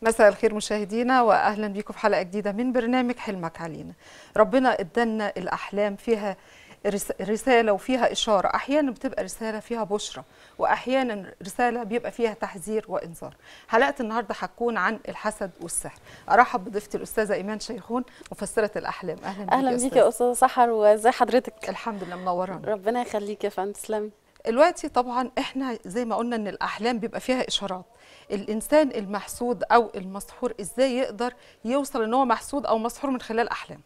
مساء الخير مشاهدينا واهلا بيكم في حلقه جديده من برنامج حلمك علينا ربنا ادالنا الاحلام فيها رس- رساله وفيها اشاره احيانا بتبقى رساله فيها بشرى واحيانا رساله بيبقى فيها تحذير وانذار حلقه النهارده هتكون عن الحسد والسحر ارحب بضيفتي الاستاذه ايمان شيخون مفسره الاحلام اهلا بيك اهلا يا بيك أستاذة. يا استاذه سحر وازي حضرتك الحمد لله منورانا ربنا يخليك يا فندم تسلمي دلوقتي طبعا احنا زي ما قلنا ان الاحلام بيبقى فيها اشارات الانسان المحسود او المسحور ازاي يقدر يوصل ان هو محسود او مسحور من خلال احلام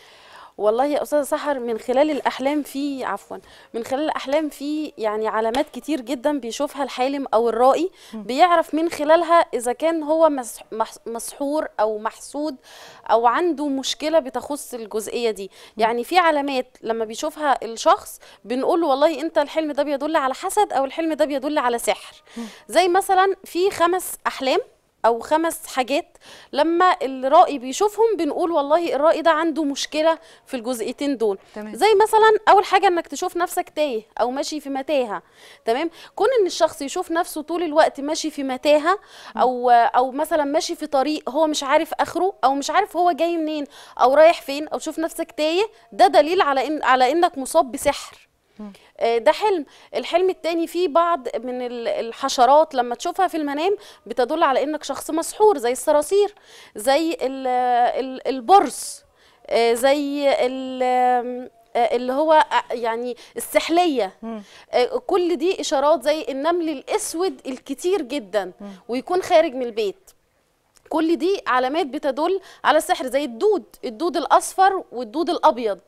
والله يا استاذه سحر من خلال الاحلام في عفوا من خلال الاحلام في يعني علامات كتير جدا بيشوفها الحالم او الرائي بيعرف من خلالها اذا كان هو مس- مح- مسحور او محسود او عنده مشكله بتخص الجزئيه دي يعني في علامات لما بيشوفها الشخص بنقول له والله انت الحلم ده بيدل على حسد او الحلم ده بيدل على سحر زي مثلا في خمس احلام او خمس حاجات لما الرائي بيشوفهم بنقول والله الرائي ده عنده مشكله في الجزئيتين دول تمام. زي مثلا اول حاجه انك تشوف نفسك تايه او ماشي في متاهه تمام كون ان الشخص يشوف نفسه طول الوقت ماشي في متاهه او او مثلا ماشي في طريق هو مش عارف اخره او مش عارف هو جاي منين او رايح فين او تشوف نفسك تايه ده دليل على ان على انك مصاب بسحر آه، ده حلم الحلم التاني فيه بعض من ال- الحشرات لما تشوفها في المنام بتدل على انك شخص مسحور زي الصراصير زي ال- ال- البرص آه، زي ال- آم، آه، اللي هو آه، يعني السحليه آه، كل دي اشارات زي النمل الاسود الكتير جدا ويكون خارج من البيت كل دي علامات بتدل على السحر زي الدود الدود الاصفر والدود الابيض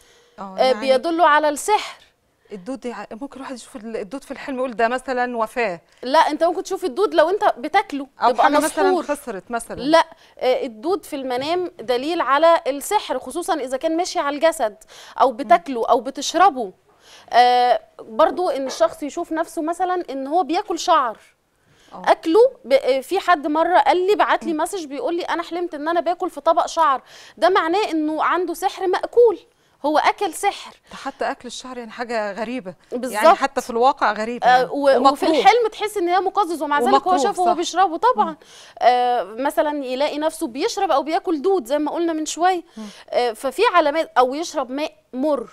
اه آه، يعني بيدلوا على السحر الدود يع- ممكن الواحد يشوف الدود في الحلم يقول ده مثلا وفاه لا انت ممكن تشوف الدود لو انت بتاكله او تبقى حاجه مثلا مسحور خسرت مثلا لا آه، الدود في المنام دليل على السحر خصوصا اذا كان ماشي على الجسد او بتاكله او بتشربه آه، برضو ان الشخص يشوف نفسه مثلا ان هو بياكل شعر آه. اكله ب- آه، في حد مره قال لي بعت لي مسج بيقول لي انا حلمت ان انا باكل في طبق شعر ده معناه انه عنده سحر ماكول هو اكل سحر ده حتى اكل الشعر يعني حاجه غريبه يعني بالظبط. حتى في الواقع غريبه يعني. آه، و- وفي ومكروه. الحلم تحس ان هي مقزز ومع ذلك هو ومكروه، شافه وهو صح. بيشربه طبعا آه مثلا يلاقي نفسه بيشرب او بياكل دود زي ما قلنا من شويه آه ففي علامات او يشرب ماء مر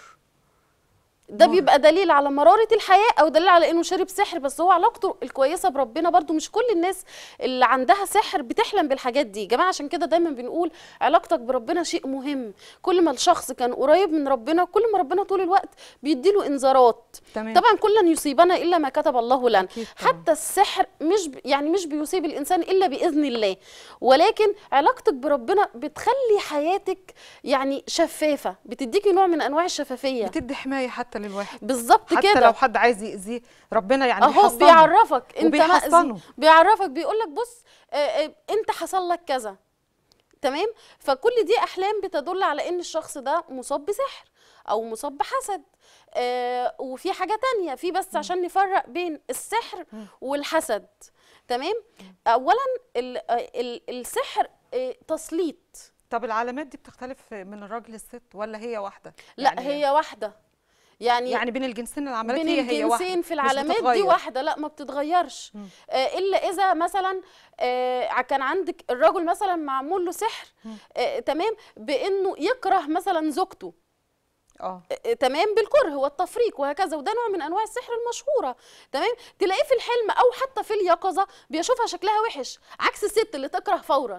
ده مر. بيبقى دليل على مرارة الحياة أو دليل على إنه شرب سحر بس هو علاقته الكويسة بربنا برضو مش كل الناس اللي عندها سحر بتحلم بالحاجات دي جماعة عشان كده دايما بنقول علاقتك بربنا شيء مهم كل ما الشخص كان قريب من ربنا كل ما ربنا طول الوقت بيديله إنذارات تمام طبعا كل لن يصيبنا الا ما كتب الله لنا أكيد طبعاً. حتى السحر مش ب... يعني مش بيصيب الانسان الا باذن الله ولكن علاقتك بربنا بتخلي حياتك يعني شفافه بتديكي نوع من انواع الشفافيه بتدي حمايه حتى للواحد بالظبط حتى كده لو حد عايز يأذيه ربنا يعني اهو بيحصنه. بيعرفك انت وبيحصنه. مأذي بيعرفك بيقول لك بص آه، آه، انت حصل لك كذا تمام فكل دي احلام بتدل على ان الشخص ده مصاب بسحر او مصاب بحسد آه وفي حاجه تانية في بس عشان نفرق بين السحر والحسد تمام اولا ال ال السحر آه، تسليط طب العلامات دي بتختلف من الراجل للست ولا هي واحده لا يعني هي واحده يعني يعني بين الجنسين العمليات بين هي هي واحده الجنسين في مش العلامات دي بتتغير. واحده لا ما بتتغيرش آه الا اذا مثلا آه كان عندك الرجل مثلا معمول له سحر آه تمام بانه يكره مثلا زوجته اه آه، تمام بالكره والتفريق وهكذا وده نوع من انواع السحر المشهوره تمام تلاقيه في الحلم او حتى في اليقظه بيشوفها شكلها وحش عكس الست اللي تكره فورا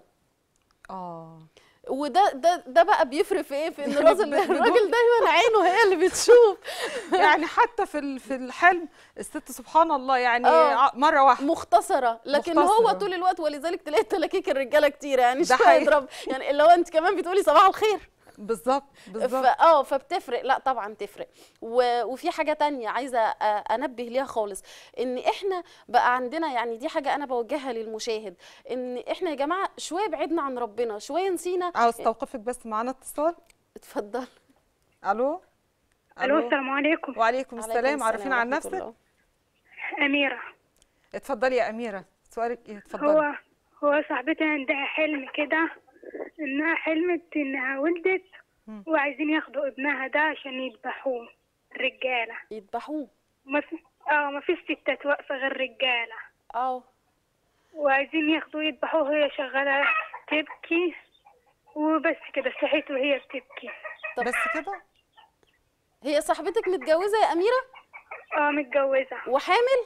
اه وده ده ده بقى بيفرق في ايه في ان يعني الراجل ب- بدون- الراجل دايما عينه هي اللي بتشوف يعني حتى في ال- في الحلم الست سبحان الله يعني آه. ع- مره واحده مختصره لكن هو مختصرة. طول الوقت ولذلك تلاقي تلاكيك الرجاله كتير يعني ده شويه حقيقي. يضرب يعني اللي هو انت كمان بتقولي صباح الخير بالظبط ف- بالظبط اه فبتفرق لا طبعا تفرق و... وفي حاجه تانية عايزه أ- انبه ليها خالص ان احنا بقى عندنا يعني دي حاجه انا بوجهها للمشاهد ان احنا يا جماعه شويه بعدنا عن ربنا شويه نسينا عاوز استوقفك بس معانا اتصال اتفضل الو الو السلام عليكم وعليكم عليكم السلام عرفينا عن ورحمة نفسك الله. اميره اتفضلي يا اميره سؤالك ايه هو اتفضلي هو صاحبتي عندها حلم كده انها حلمت انها ولدت مم. وعايزين ياخدوا ابنها ده عشان يذبحوه الرجاله يذبحوه ما في اه ما فيش ستات واقفه غير رجاله اه وعايزين ياخدوه يذبحوه وهي شغالة تبكي وبس كده صحيت وهي بتبكي بس كده هي صاحبتك متجوزه يا اميره اه متجوزة وحامل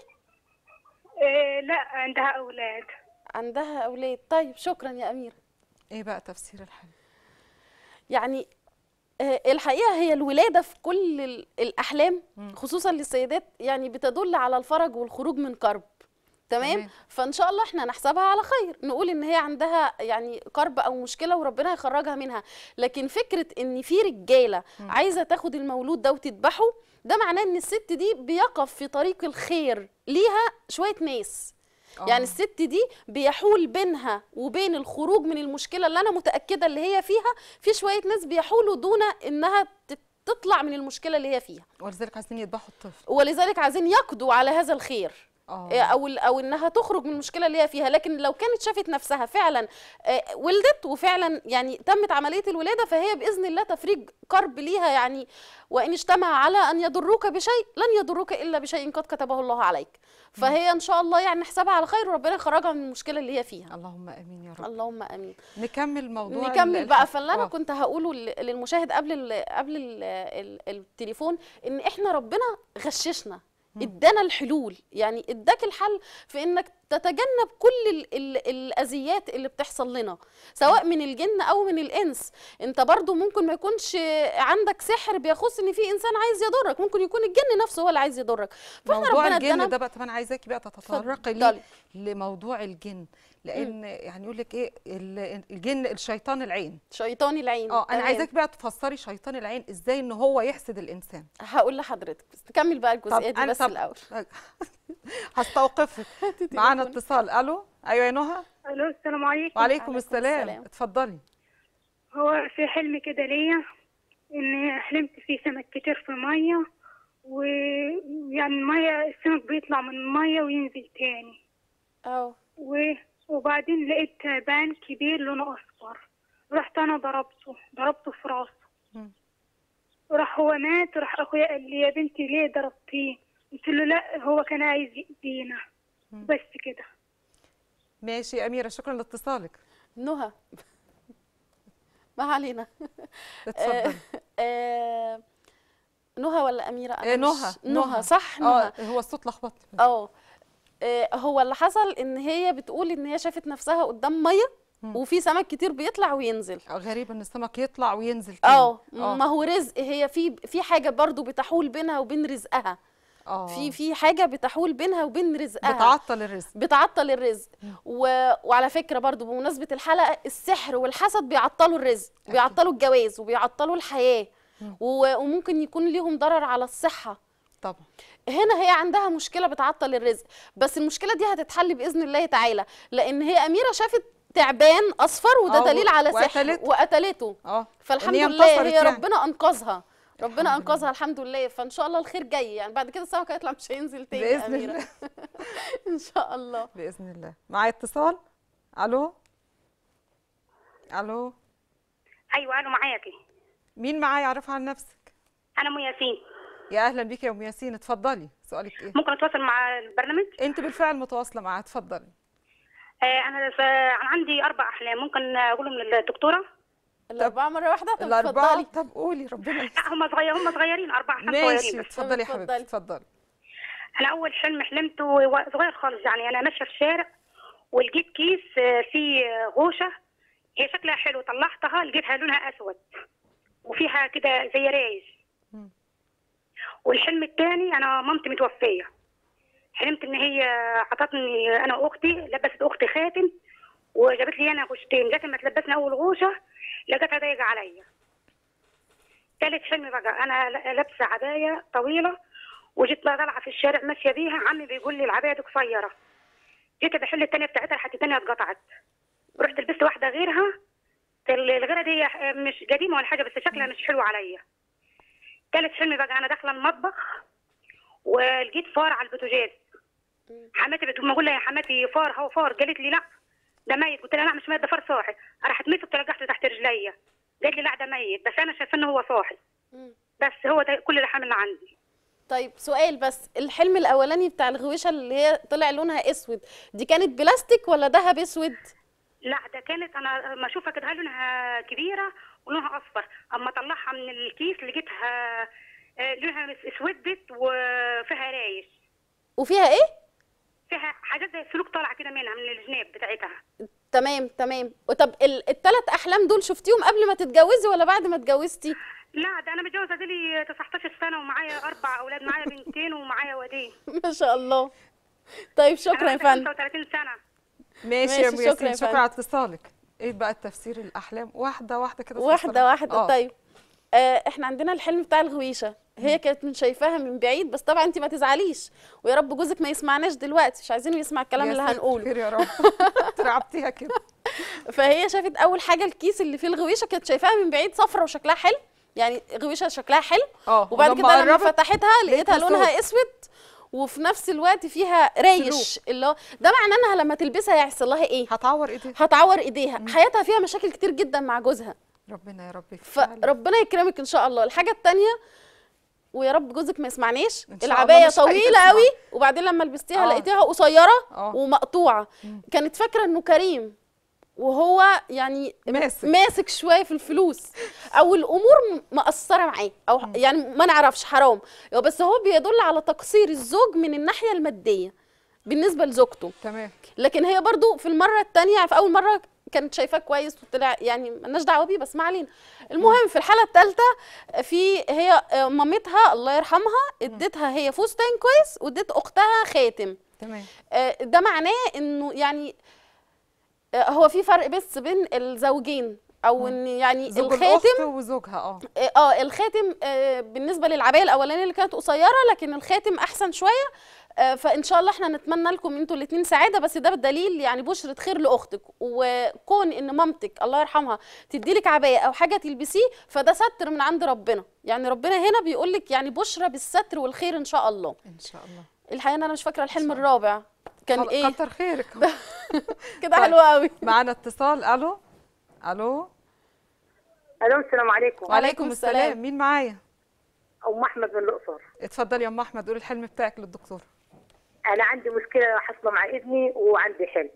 إيه لا عندها أولاد عندها اولاد طيب شكرا يا اميره ايه بقى تفسير الحل يعني آه، الحقيقه هي الولاده في كل ال- الاحلام خصوصا للسيدات يعني بتدل على الفرج والخروج من كرب تمام تمام. فان شاء الله احنا نحسبها على خير نقول ان هي عندها يعني كرب او مشكله وربنا يخرجها منها لكن فكره ان في رجاله عايزه تاخد المولود ده وتذبحه ده معناه ان الست دي بيقف في طريق الخير ليها شويه ناس يعني الست دي بيحول بينها وبين الخروج من المشكله اللي انا متاكده اللي هي فيها في شويه ناس بيحولوا دون انها تت- تطلع من المشكله اللي هي فيها ولذلك عايزين يذبحوا الطفل ولذلك عايزين يقضوا على هذا الخير اه إيه، او او انها تخرج من المشكله اللي هي فيها لكن لو كانت شافت نفسها فعلا آه، ولدت وفعلا يعني تمت عمليه الولاده فهي باذن الله تفريج كرب ليها يعني وان اجتمع على ان يضروك بشيء لن يضروك الا بشيء قد كتبه الله عليك فهي ان شاء الله يعني نحسبها على خير وربنا يخرجها من المشكله اللي هي فيها اللهم امين يا رب اللهم امين نكمل موضوع نكمل ال- بقى الح- فاللي انا آه. كنت هقوله ل- للمشاهد قبل ال قبل ال ال التليفون ان احنا ربنا غششنا ادانا الحلول يعني اداك الحل في انك تتجنب كل ال ال الاذيات اللي بتحصل لنا سواء من الجن او من الانس انت برضو ممكن ما يكونش عندك سحر بيخص ان في انسان عايز يضرك ممكن يكون الجن نفسه هو اللي عايز يضرك فاحنا موضوع ربنا الجن ادانا ده بقى طب انا عايزاكي بقى تتطرقي اتفضلي. ليه لموضوع الجن لان يعني يقول لك ايه ال- الجن الشيطان العين شيطان العين اه انا تمام. عايزاك بقى تفسري شيطان العين ازاي ان هو يحسد الانسان هقول لحضرتك بس نكمل بقى الجزئيه دي أنا بس طب- الاول هستوقفك معانا تليفون. اتصال الو ايوه يا نهى الو السلام عليكم وعليكم عليكم السلام السلام. اتفضلي هو في حلم كده ليا ان حلمت في سمك كتير في الميه ويعني الميه السمك بيطلع من الميه وينزل تاني اه و... وبعدين لقيت تعبان كبير لونه اصفر رحت انا ضربته ضربته في راسه مم. وراح هو مات وراح اخويا قال لي يا بنتي ليه ضربتيه قلت له لا هو كان عايز يأذينا بس كده ماشي يا اميره شكرا لاتصالك نهى ما علينا اتفضلي آه، نهى ولا اميره أنا إيه، مش- نهى نهى صح نهى اه هو الصوت لخبطني اه آه، هو اللي حصل ان هي بتقول ان هي شافت نفسها قدام ميه وفي سمك كتير بيطلع وينزل آه، غريب ان السمك يطلع وينزل تاني اه ما هو رزق هي في في حاجه برضو بتحول بينها وبين رزقها اه في في حاجه بتحول بينها وبين رزقها بتعطل الرزق بتعطل الرزق و... وعلى فكره برضو بمناسبه الحلقه السحر والحسد بيعطلوا الرزق بيعطلوا الجواز وبيعطلوا الحياه و... وممكن يكون ليهم ضرر على الصحه طبعا هنا هي عندها مشكله بتعطل الرزق بس المشكله دي هتتحل باذن الله تعالى لان هي اميره شافت تعبان اصفر وده آه، دليل على سحر وقتلته. وقتلته اه فالحمد إن هي لله انتصرت هي يعني. ربنا انقذها ربنا الحمد انقذها الحمد لله فان شاء الله الخير جاي يعني بعد كده السمك هيطلع مش هينزل تاني يا باذن اميره الله ان شاء الله باذن الله معايا اتصال الو الو ايوه انا معاكي مين معايا عرفها عن نفسك انا ام ياسين يا اهلا بيك يا ام ياسين اتفضلي سؤالك ايه ممكن اتواصل مع البرنامج انت بالفعل متواصله معاه اتفضلي آه انا ف... انا عندي اربع احلام ممكن اقولهم للدكتوره الاربعه مره واحده طب الاربعه اتفضلي طب قولي ربنا يستر. لا هم صغير هم صغيرين اربع احلام ماشي صغيرين بس اتفضلي يا اتفضلي. حبيبتي اتفضلي انا اول حلم حلمته و- صغير خالص يعني انا ماشيه في الشارع ولقيت كيس آه، فيه آه، غوشه هي شكلها حلو طلعتها لقيتها لونها اسود وفيها كده زي رايز مم. والحلم الثاني انا مامتي متوفيه حلمت ان هي عطتني انا واختي لبست اختي خاتم وجابت لي انا غوشتين جت لما تلبسنا اول غوشه لقيتها ضايقه عليا ثالث حلم بقى انا ل- لابسه عبايه طويله وجيت بقى طالعه في الشارع ماشيه بيها عمي بيقول لي العبايه دي قصيره جيت بحل الثانيه بتاعتها لحد الثانيه اتقطعت رحت لبست واحده غيرها ال- الغيره دي مش قديمه ولا حاجه بس شكلها مش حلو عليا ثالث حلم بقى انا داخله المطبخ ولقيت فار على البوتاجاز حماتي بتقول بقول لها يا حماتي فار هو فار قالت لي لا ده ميت قلت لها لا مش ميت ده فار صاحي راحت مسكت رجعته تحت رجليا قالت لي لا ده ميت بس انا شايفه انه هو صاحي مم. بس هو ده كل اللي حامل عندي طيب سؤال بس الحلم الاولاني بتاع الغويشه اللي هي طلع لونها اسود دي كانت بلاستيك ولا ذهب اسود لا ده كانت انا ما اشوفها كده لونها كبيره ولونها اصفر اما اطلعها من الكيس لقيتها آه، لونها اسودت وفيها رايش وفيها ايه فيها حاجات زي السلوك طالعه كده منها من الجناب بتاعتها تمام تمام طب الثلاث احلام دول شفتيهم قبل ما تتجوزي ولا بعد ما اتجوزتي لا ده انا متجوزه دي لي 19 سنه ومعايا اربع اولاد معايا بنتين ومعايا ودين ما شاء الله طيب شكرا يا أنا فندم 35 سنه ماشي يا ام ماشي، شكرا ياسين يا شكرا فندم. على اتصالك ايه بقى التفسير الاحلام واحده واحده كده واحده تفسرها. واحده آه. طيب آه احنا عندنا الحلم بتاع الغويشه هي كانت من شايفاها من بعيد بس طبعا انت ما تزعليش ويا رب جوزك ما يسمعناش دلوقتي مش عايزينه يسمع الكلام يا اللي ستر هنقوله خير يا رب ترعبتيها كده فهي شافت اول حاجه الكيس اللي فيه الغويشه كانت شايفاها من بعيد صفرة وشكلها حلو يعني غويشه شكلها حلو اه وبعد ولما كده لما قربت فتحتها لقيتها لقيتها لونها اسود وفي نفس الوقت فيها ريش اللي هو ده معناه انها لما تلبسها هيحصل لها ايه هتعور ايديها هتعور ايديها حياتها فيها مشاكل كتير جدا مع جوزها ربنا يا رب يكفيها لك. فربنا يكرمك ان شاء الله الحاجه التانية ويا رب جوزك ما يسمعنيش إن شاء الله العبايه مش طويله هيسمع. قوي وبعدين لما لبستيها آه. لقيتيها قصيره آه. ومقطوعه كانت فاكره انه كريم وهو يعني ماسك. ماسك شويه في الفلوس او الامور م- مقصره معاه او يعني ما نعرفش حرام بس هو بيدل على تقصير الزوج من الناحيه الماديه بالنسبه لزوجته تمام لكن هي برضو في المره الثانيه في اول مره كانت شايفاه كويس وطلع يعني مالناش دعوه بيه بس ما علينا المهم في الحاله الثالثه في هي آه، مامتها الله يرحمها اديتها هي فستان كويس واديت اختها خاتم تمام آه، ده معناه انه يعني آه، هو في فرق بس بين الزوجين او ان يعني زوج الخاتم الاخت وزوجها اه اه آه، الخاتم آه، بالنسبه للعبايه الاولانيه اللي كانت قصيره لكن الخاتم احسن شويه آه، فان شاء الله احنا نتمنى لكم انتوا الاثنين سعاده بس ده بالدليل يعني بشره خير لاختك وكون ان مامتك الله يرحمها تدي لك عبايه او حاجه تلبسيه فده ستر من عند ربنا يعني ربنا هنا بيقول لك يعني بشره بالستر والخير ان شاء الله ان شاء الله الحقيقه انا مش فاكره الحلم الرابع كان خل- ايه كتر خيرك كده طيب. حلو قوي معانا اتصال الو الو الو السلام عليكم وعليكم السلام. مين معايا ام احمد من الاقصر اتفضلي يا ام احمد قولي الحلم بتاعك للدكتور انا عندي مشكله حاصله مع ابني وعندي حلم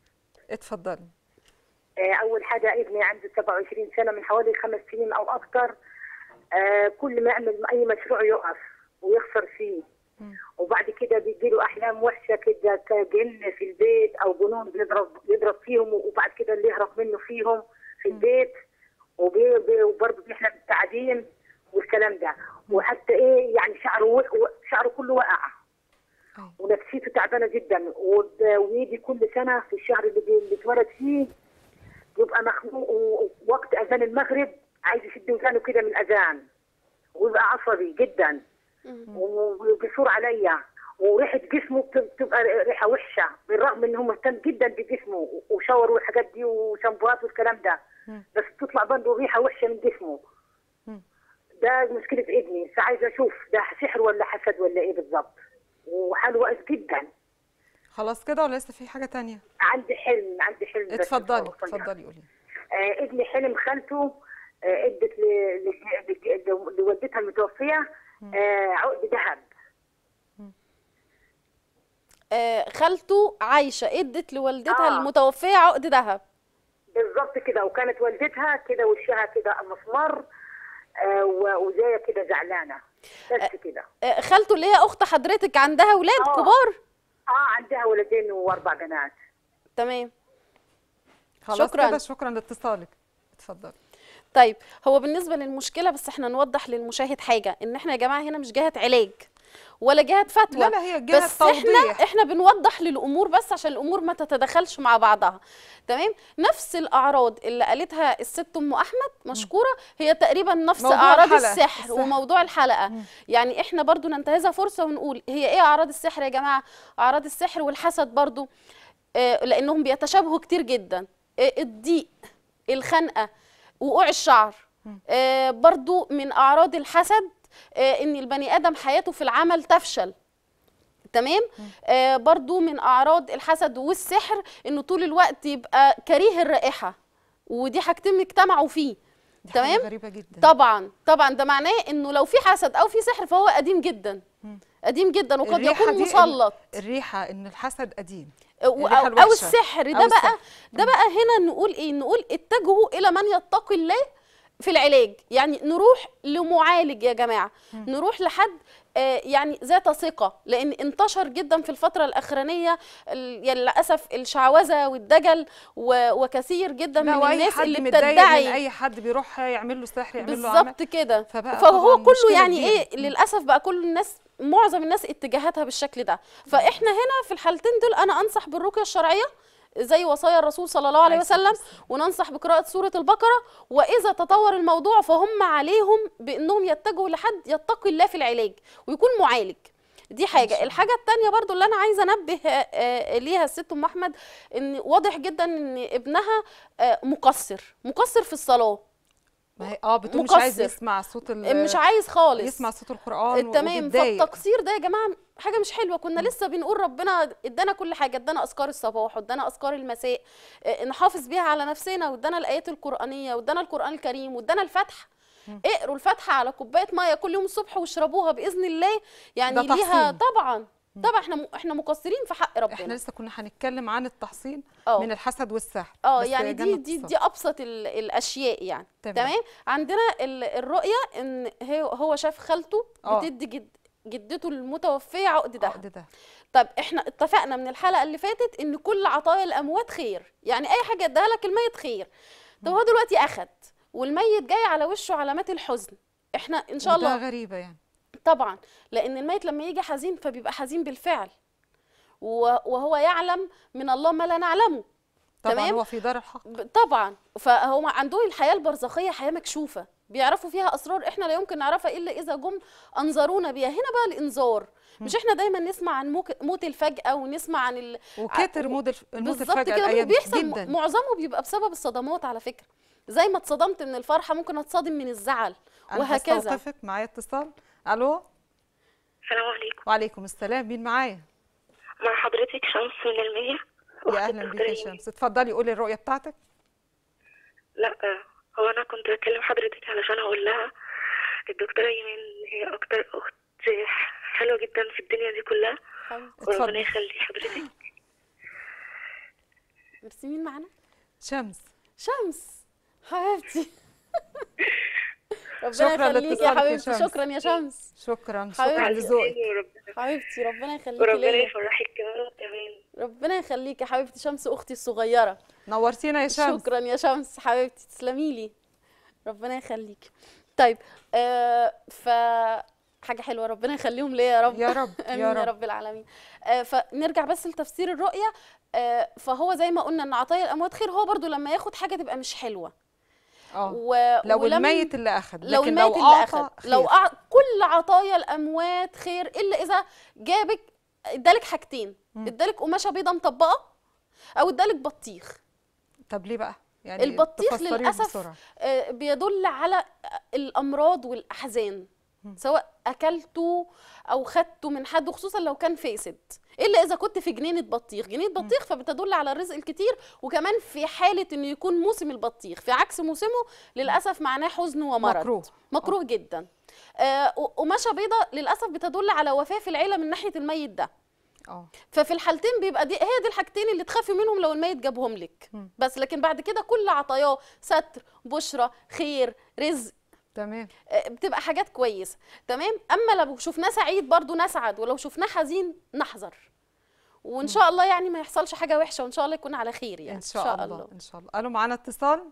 اتفضلي آه، اول حاجه ابني عنده 27 سنه من حوالي خمس سنين او اكثر آه، كل ما يعمل اي مشروع يقف ويخسر فيه وبعد كده بيجي له احلام وحشه كده كجن في البيت او جنون بيضرب بيضرب فيهم وبعد كده اللي يهرب منه فيهم في البيت وبي- بي- وبرضه بيحلم بالتعدين والكلام ده وحتى ايه يعني شعره وق- و- شعره كله وقع أيوة. ونفسيته تعبانه جدا ود- ويجي كل سنه في الشهر اللي بي- اللي اتولد فيه يبقى مخنوق و- ووقت اذان المغرب عايز يشد ودانه كده من الاذان ويبقى عصبي جدا وبيثور عليا وريحه جسمه بت- بتبقى ريحه وحشه بالرغم ان هو مهتم جدا بجسمه وشاور والحاجات دي وشامبوهات والكلام ده بس بتطلع برضه ريحه وحشه من جسمه ده مشكله ابني فعايزه اشوف ده سحر ولا حسد ولا ايه بالظبط وحاله واقف جدا خلاص كده ولا لسه في حاجه تانية عندي حلم عندي حلم بس اتفضلي مش هوصل لها. اتفضلي قولي آه ابني حلم خالته آه ادت ل- ل- ل- لوالدتها المتوفيه آه عقد ذهب آه، خالته عايشه ادت لوالدتها آه. المتوفيه عقد ذهب بالظبط كده وكانت والدتها كده وشها كده مسمر آه و- وزي كده زعلانه بس كده آه، خالته اللي هي اخت حضرتك عندها ولاد آه. كبار اه عندها ولدين واربع بنات تمام خلاص شكراً. كده شكرا لاتصالك اتفضلي طيب هو بالنسبه للمشكله بس احنا نوضح للمشاهد حاجه ان احنا يا جماعه هنا مش جهه علاج ولا جهه فتوى لا، لا، هي جهة بس احنا توضيح. احنا بنوضح للامور بس عشان الامور ما تتدخلش مع بعضها تمام نفس الاعراض اللي قالتها الست ام احمد مشكوره هي تقريبا نفس موضوع اعراض الحلقة. السحر, السحر. وموضوع الحلقه يعني احنا برضو ننتهزها فرصه ونقول هي ايه اعراض السحر يا جماعه اعراض السحر والحسد برضو آه، لانهم بيتشابهوا كتير جدا آه، الضيق الخنقه وقوع الشعر آه، برضو من اعراض الحسد آه، ان البني ادم حياته في العمل تفشل تمام آه برضو من اعراض الحسد والسحر انه طول الوقت يبقى كريه الرائحه ودي حاجتين اجتمعوا فيه دي حاجة تمام غريبه جدا طبعا طبعا ده معناه انه لو في حسد او في سحر فهو قديم جدا قديم جدا وقد الريحة يكون دي مسلط الريحه ان الحسد قديم او, الريحة أو, الوحشة. أو السحر ده أو بقى السحر. ده بقى هنا نقول ايه نقول اتجهوا الى من يتقي الله في العلاج يعني نروح لمعالج يا جماعه نروح لحد آه، يعني ذات ثقه لان انتشر جدا في الفتره الاخرانيه ال- يعني للاسف الشعوذه والدجل و- وكثير جدا لا من واي الناس حد اللي متضايق من بتدعي اي حد بيروح يعمل له سحر يعمل له عمل بالظبط كده فبقى فهو طبعاً كله مشكلة يعني كبيرة. ايه للاسف بقى كل الناس معظم الناس اتجاهاتها بالشكل ده فاحنا هنا في الحالتين دول انا انصح بالرقيه الشرعيه زي وصايا الرسول صلى الله عليه عليه الصلاة وسلم وننصح بقراءة سورة البقرة وإذا تطور الموضوع فهم عليهم بأنهم يتجهوا لحد يتقي الله في العلاج ويكون معالج دي حاجة الحاجة التانية برضو اللي أنا عايزة أنبه آه، آه، ليها الست أم أحمد إن واضح جدا إن ابنها آه، مقصر مقصر في الصلاة ما هي اه بتقول مش عايز مقصر. يسمع صوت ال- مش عايز خالص يسمع صوت القران تمام وبيتضايق. فالتقصير ده يا جماعه حاجه مش حلوه كنا لسه بنقول ربنا ادانا كل حاجه ادانا اذكار الصباح وادانا اذكار المساء آه، نحافظ بيها على نفسنا وادانا الايات القرانيه وادانا القران الكريم وادانا الفتح اقروا الفاتحه على كوبايه ميه كل يوم الصبح واشربوها باذن الله يعني ده ليها تحصين. طبعا طبعا احنا م- احنا مقصرين في حق احنا ربنا لسه كنا هنتكلم عن التحصين اه. من الحسد والسحر اه بس يعني دي جنة دي الصبر. دي ابسط ال- الاشياء يعني تمام. تمام عندنا ال- الرؤيه ان هي هو شاف خالته اه. بتدي جد جدته المتوفيه عقد دهب عقد ده طب احنا اتفقنا من الحلقه اللي فاتت ان كل عطايا الاموات خير يعني اي حاجه اداها لك الميت خير طب هو دلوقتي اخد والميت جاي على وشه علامات الحزن احنا ان شاء وده الله غريبه يعني طبعا لان الميت لما يجي حزين فبيبقى حزين بالفعل و- وهو يعلم من الله ما لا نعلمه طبعا تمام؟ هو في دار الحق ب- طبعا فهم عندهم الحياه البرزخيه حياه مكشوفه بيعرفوا فيها اسرار احنا لا يمكن نعرفها الا اذا جم انظرونا بيها هنا بقى الانذار مش احنا دايما نسمع عن موك- موت الفجأة ونسمع عن ال... وكتر مود الف- الموت بالظبط الفجأة كده الايام دي وبيحصل جدا م- معظمه بيبقى بسبب الصدمات على فكرة زي ما اتصدمت من الفرحة ممكن اتصدم من الزعل انا وهكذا هستوقفك معايا اتصال الو السلام عليكم وعليكم السلام مين معايا مع حضرتك شمس من المية يا اهلا بيك يا شمس اتفضلي قولي الرؤيه بتاعتك لا هو انا كنت بكلم حضرتك علشان اقول لها الدكتوره ايمان هي اكتر اخت حلوه جدا في الدنيا دي كلها اتفضل. وربنا يخلي حضرتك ميرسي مين معانا شمس شمس حبيبتي ربنا شكراً يخليكي لاتصالك يا يا حبيبتي شمس. شكرا يا شمس شكرا حبيبتي. شكرا لذوقك وربنا حبيبتي ربنا يخليكي وربنا ليا يفرحك كمان كمان ربنا يخليكي يا حبيبتي شمس اختي الصغيره نورتينا يا شمس شكرا يا شمس حبيبتي تسلمي لي ربنا يخليكي طيب آه ف حاجه حلوه ربنا يخليهم ليا يا رب يا رب امين يا يا رب رب العالمين آه فنرجع بس لتفسير الرؤيه آه فهو زي ما قلنا ان عطايا الاموات خير هو برضو لما ياخد حاجه تبقى مش حلوه اه و... لو ولم- الميت اللي اخذ لو لكن الميت لو اللي اعطى اخذ لو خير. أع... كل عطايا الاموات خير الا اذا جابك ادالك حاجتين ادالك قماشه بيضه مطبقه او ادالك بطيخ طب ليه بقى يعني البطيخ تفسريه للاسف بسرعة. آه، بيدل على الامراض والاحزان سواء اكلته او خدته من حد خصوصا لو كان فاسد الا اذا كنت في جنينه بطيخ جنينه بطيخ فبتدل على الرزق الكتير وكمان في حاله انه يكون موسم البطيخ في عكس موسمه للاسف معناه حزن ومرض مكروه. مكروه جدا آه، قماشه بيضه للاسف بتدل على وفاه في العيله من ناحيه الميت ده اه ففي الحالتين بيبقى دي هي دي الحاجتين اللي تخافي منهم لو الميت جابهم لك بس لكن بعد كده كل عطاياه ستر بشرى خير رزق تمام آه، بتبقى حاجات كويسه تمام اما لو شفناه سعيد برضو نسعد ولو شفناه حزين نحذر وان شاء الله يعني ما يحصلش حاجه وحشه وان شاء الله يكون على خير يعني ان شاء الله ان شاء الله الو معانا اتصال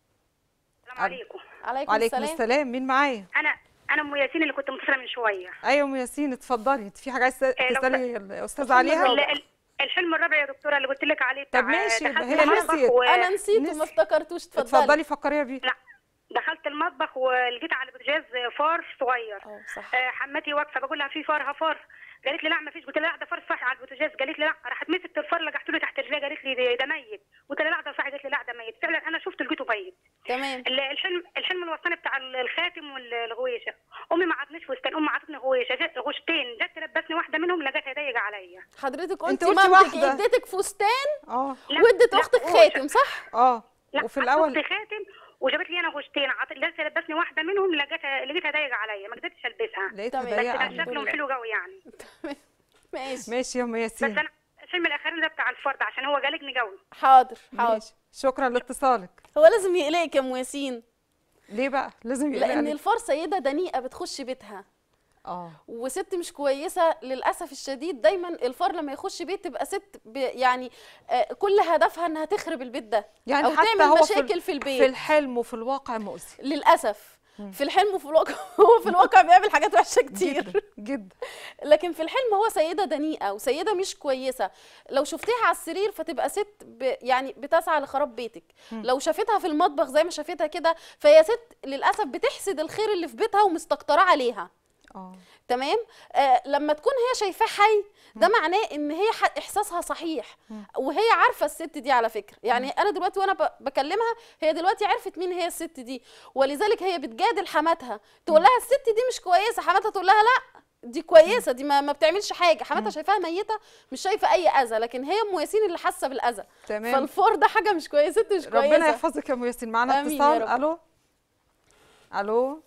السلام عليكم عليكم, وعليكم السلام, السلام مين معايا انا انا ام ياسين اللي كنت متصله من شويه ايوه ام ياسين اتفضلي انت في حاجه عايزه لو تسالي الاستاذ الحلم عليها الرابع. ال- ال- الحلم الرابع يا دكتوره اللي قلت لك عليه بتاع طب ماشي، دخلت هي المطبخ نسيت. و... انا نسيت وما نسي. افتكرتوش اتفضلي اتفضلي فكريها بيه لا دخلت المطبخ ولقيت على البوتاجاز فار صغير اه صح آه، حماتي واقفه بقول لها في فار ها فار قالت لي لا ما فيش قلت لها لا ده فار صحي على البوتاجاز قالت لي لا راحت مسكت الفار لقحت له تحت رجلي قالت لي ده- ده ميت قلت لها لا ده صحي قالت لي لا ده ميت فعلا انا شفته لقيته ميت تمام ال- الحلم الحلم الوسطاني بتاع ال- الخاتم والغويشه امي ما عطتنيش فستان امي عطتني غويشه جت غوشتين جت تلبسني واحده منهم لقيتها ضيقه عليا حضرتك انت قلتي قلتي مامتك واحدة. اديتك فستان اه لا، وادت لا، اختك غوشة. خاتم صح اه لا وفي عطت الاول أختي خاتم وجابت لي انا غشتين عط... لسه لبسني واحده منهم لقيتها لقيتها ضايقه عليا ما قدرتش البسها لقيتها تمام. ضيقه بس عليك. كان شكلهم لله. حلو قوي يعني ماشي ماشي يا ام بس ياسين انا الفيلم الاخراني ده بتاع الفرد عشان هو قلقني قوي حاضر حاضر ماشي شكرا لاتصالك هو لازم يقلقك يا ام ياسين ليه بقى لازم يبقى لان الفار سيده دنيئه بتخش بيتها اه وست مش كويسه للاسف الشديد دايما الفار لما يخش بيت تبقى ست ب يعني آه، كل هدفها انها تخرب البيت ده يعني او حتى تعمل هو مشاكل في, في البيت في الحلم وفي الواقع مؤذي للاسف في الحلم وفي الواقع هو في الواقع بيعمل حاجات وحشه كتير جدا جدا لكن في الحلم هو سيده دنيئه وسيده مش كويسه لو شفتيها على السرير فتبقى ست ب يعني بتسعى لخراب بيتك لو شافتها في المطبخ زي ما شافتها كده فهي ست للاسف بتحسد الخير اللي في بيتها ومستكتراه عليها اه تمام آه لما تكون هي شايفاه حي ده معناه ان هي ح- احساسها صحيح وهي عارفه الست دي على فكره يعني انا دلوقتي وانا ب- بكلمها هي دلوقتي عرفت مين هي الست دي ولذلك هي بتجادل حماتها تقول لها الست دي مش كويسه حماتها تقول لها لا دي كويسه دي ما, ما بتعملش حاجه حماتها شايفاها ميته مش شايفه اي اذى لكن هي ام ياسين اللي حاسه بالاذى تمام فالفور ده حاجه مش كويسه ست مش كويسه ربنا يحفظك يا ام ياسين معانا آمين يا اتصال رب. الو الو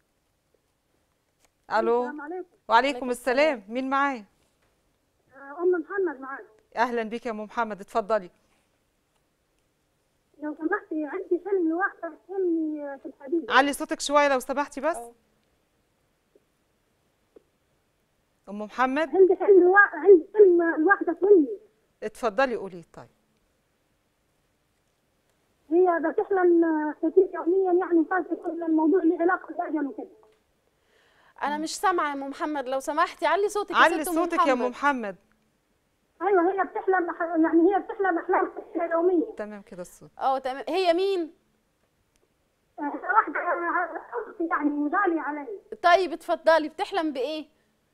الو السلام عليكم وعليكم السلام مين معايا آه، ام محمد معاك اهلا بيك يا ام محمد اتفضلي لو سمحتي عندي حلم لواحده تهمني في الحديث علي صوتك شويه لو سمحتي بس أه. ام محمد عندي حلم لوا... عندي حلم لواحده تهمني اتفضلي قولي طيب هي بتحلم آه، كتير يوميا يعني خاصة يكون الموضوع له علاقه بالاجل وكده انا مش سامعه يا ام محمد لو سمحتي علي صوتك يا علي ست أم صوتك يا ام محمد. محمد ايوه هي بتحلم ح- يعني هي بتحلم احلام كتيرة يوميا تمام كده الصوت اه تمام هي مين آه، واحده آه، اختي يعني غاليه علي طيب اتفضلي بتحلم بايه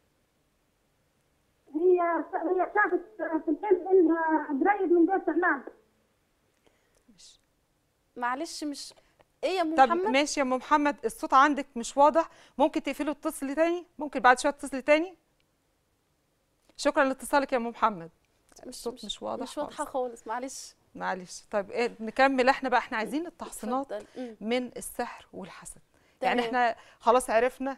هي هي شافت في الحلم انها قريب من بيت فنان معلش مش ايه يا ام طب محمد ماشي يا ام محمد الصوت عندك مش واضح ممكن تقفلي وتتصلي تاني ممكن بعد شويه تتصلي تاني شكرا لاتصالك يا ام محمد الصوت مش واضح مش واضحه خالص. خالص معلش معلش طيب إيه نكمل احنا بقى احنا عايزين التحصينات اتفضل. مم. من السحر والحسد يعني تمام. احنا خلاص عرفنا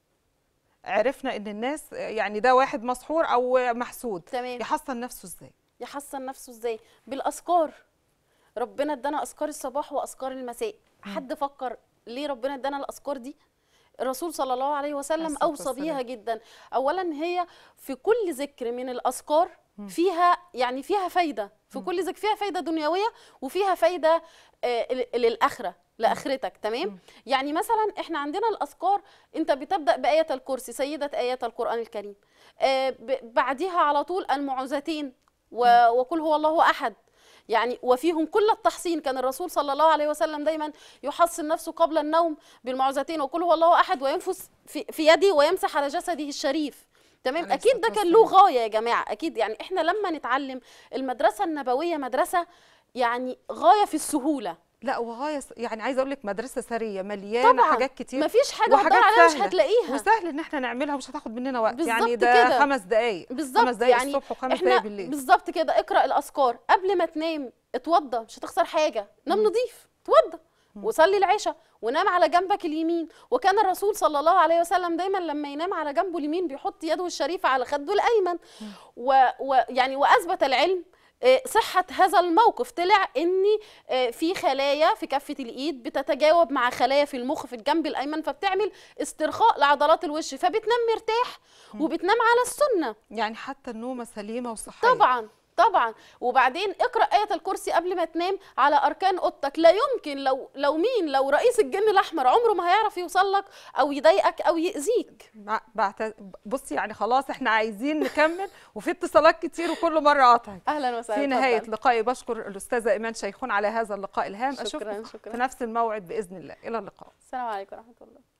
عرفنا ان الناس يعني ده واحد مسحور او محسود تمام. يحصن نفسه ازاي يحسن نفسه ازاي بالاذكار ربنا ادانا اذكار الصباح واذكار المساء حد فكر ليه ربنا ادانا الاذكار دي الرسول صلى الله عليه وسلم الصلاة اوصى والسلام. بيها جدا اولا هي في كل ذكر من الاذكار فيها يعني فيها فايده في كل ذكر فيها فايده دنيويه وفيها فايده آه، ل- للاخره لاخرتك تمام يعني مثلا احنا عندنا الاذكار انت بتبدا بايه الكرسي سيده ايات القران الكريم آه، ب- بعديها على طول المعوذتين و- وقل هو الله احد يعني وفيهم كل التحصين كان الرسول صلى الله عليه وسلم دايما يحصن نفسه قبل النوم بالمعوذتين وقل هو الله احد وينفس في, في يده ويمسح على جسده الشريف تمام عليه اكيد ده الصلاة كان له غايه يا جماعه اكيد يعني احنا لما نتعلم المدرسه النبويه مدرسه يعني غايه في السهوله لا وغايه س- يعني عايزه اقول لك مدرسه ثريه مليانه طبعا حاجات كتير مفيش حاجه وحاجات هتدور عليها مش سهلة. هتلاقيها وسهل ان احنا نعملها ومش هتاخد مننا وقت يعني بالظبط ده كده. خمس دقائق بالظبط خمس دقائق يعني الصبح وخمس احنا دقائق بالليل بالظبط كده اقرا الاذكار قبل ما تنام اتوضى مش هتخسر حاجه نام نضيف اتوضى وصلي العشاء ونام على جنبك اليمين وكان الرسول صلى الله عليه وسلم دايما لما ينام على جنبه اليمين بيحط يده الشريفه على خده الايمن ويعني و يعني واثبت العلم آه، صحة هذا الموقف طلع ان آه، في خلايا في كفة الايد بتتجاوب مع خلايا في المخ في الجنب الايمن فبتعمل استرخاء لعضلات الوش فبتنام مرتاح وبتنام على السنة يعني حتى النومه سليمه وصحيه طبعا طبعا وبعدين اقرا ايه الكرسي قبل ما تنام على اركان اوضتك لا يمكن لو لو مين لو رئيس الجن الاحمر عمره ما هيعرف يوصل لك او يضايقك او ياذيك مع- بعت... بصي يعني خلاص احنا عايزين نكمل وفي اتصالات كتير وكل مره قاطعك اهلا وسهلا في نهايه اتفضل. لقائي بشكر الاستاذه ايمان شيخون على هذا اللقاء الهام شكراً، اشوفك شكراً. في نفس الموعد باذن الله الى اللقاء السلام عليكم ورحمه الله